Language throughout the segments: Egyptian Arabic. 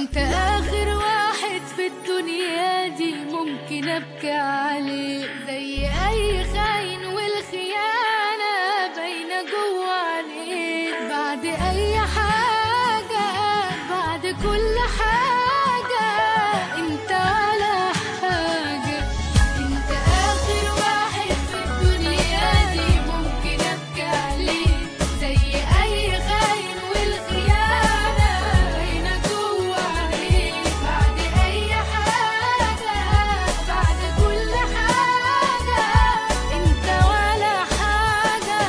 انت اخر واحد في الدنيا دي ممكن ابكي عليه زي اي خاين والخيانة باينة جوا عليك بعد اي حاجة بعد كل حاجة انت ولا حاجة انت اخر واحد في الدنيا دي ممكن ابكي عليه زي اي خاين والخيانة باينة جوا عليك بعد اي حاجة بعد كل حاجة انت ولا حاجة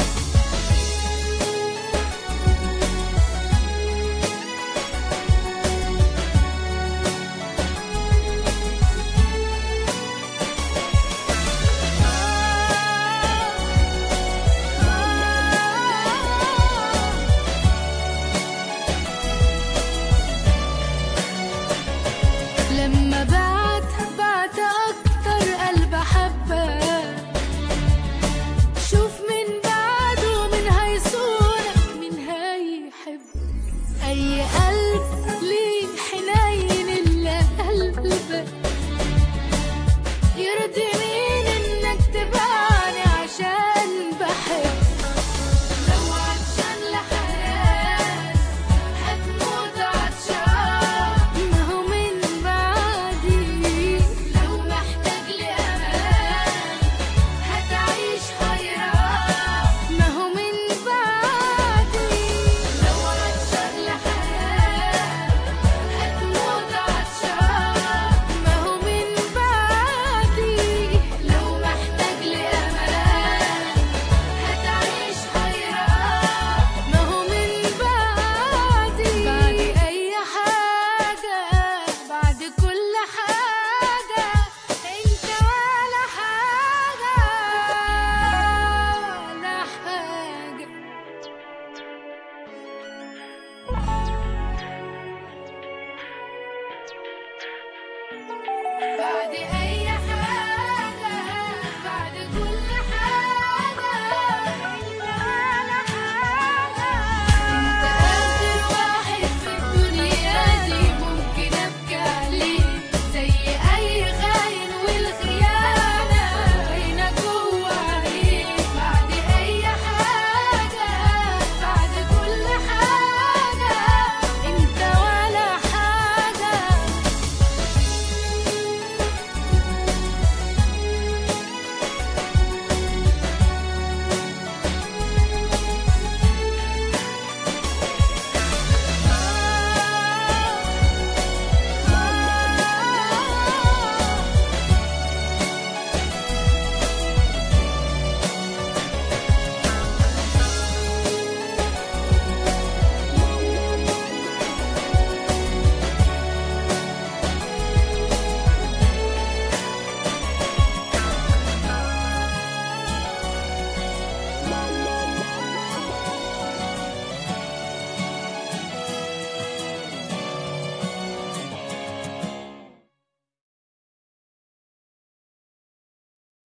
لما بعت بعت اكتر قلب حبك شوف من بعده من هيصونك من هيحبك اي قلب ليه حنين الا قلبك يرضي مين انك تبعني عشان بحبك لو عطشان لحياة هتموت عطشان ما هو من بعدي لو محتاج لأمان هتعيش حيران ما هو من بعدي لو عطشان لحياة هتموت عطشان ما هو من بعدي لو محتاج لأمان هتعيش حيران ما هو من بعدي بعد أي حاجة بعد كل حاجة أنت ولا حاجة ولا حاجة بعد